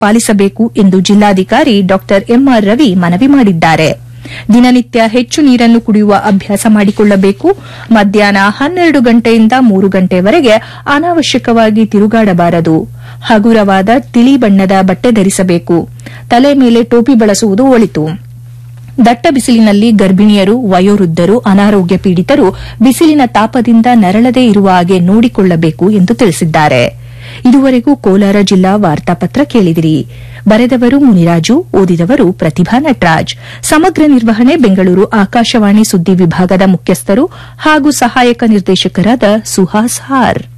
ಪಾಲಿಸಬೇಕು ಎಂದು ಜಿಲ್ಲಾಧಿಕಾರಿ ಡಾ ಎಂಆರ್ ರವಿ ಮನವಿ ಮಾಡಿದ್ದಾರೆ ದಿನನಿತ್ಯ ಹೆಚ್ಚು ನೀರನ್ನು ಕುಡಿಯುವ ಅಭ್ಯಾಸ ಮಾಡಿಕೊಳ್ಳಬೇಕು ಮಧ್ಯಾಹ್ನ ಹನ್ನೆರಡು ಗಂಟೆಯಿಂದ ಮೂರು ಗಂಟೆವರೆಗೆ ಅನಾವಶ್ಯಕವಾಗಿ ತಿರುಗಾಡಬಾರದು ಹಗುರವಾದ ತಿಳಿ ಬಣ್ಣದ ಬಟ್ಟೆ ಧರಿಸಬೇಕು ತಲೆ ಮೇಲೆ ಟೋಪಿ ಬಳಸುವುದು ಒಳಿತು ದಟ್ಟ ಬಿಸಿಲಿನಲ್ಲಿ ಗರ್ಭಿಣಿಯರು ವಯೋವೃದ್ಧರು ಅನಾರೋಗ್ಯ ಪೀಡಿತರು ಬಿಸಿಲಿನ ತಾಪದಿಂದ ನರಳದೇ ಇರುವ ಹಾಗೆ ನೋಡಿಕೊಳ್ಳಬೇಕು ಎಂದು ತಿಳಿಸಿದ್ದಾರೆ ಇದುವರೆಗೂ ಕೋಲಾರ ಜಿಲ್ಲಾ ವಾರ್ತಾಪತ್ರ ಕೇಳಿದಿರಿ ಬರೆದವರು ಮುನಿರಾಜು ಓದಿದವರು ಪ್ರತಿಭಾ ನಟರಾಜ್ ಸಮಗ್ರ ನಿರ್ವಹಣೆ ಬೆಂಗಳೂರು ಆಕಾಶವಾಣಿ ಸುದ್ದಿ ವಿಭಾಗದ ಮುಖ್ಯಸ್ಥರು ಹಾಗೂ ಸಹಾಯಕ ನಿರ್ದೇಶಕರಾದ ಸುಹಾಸ್ ಹಾರ್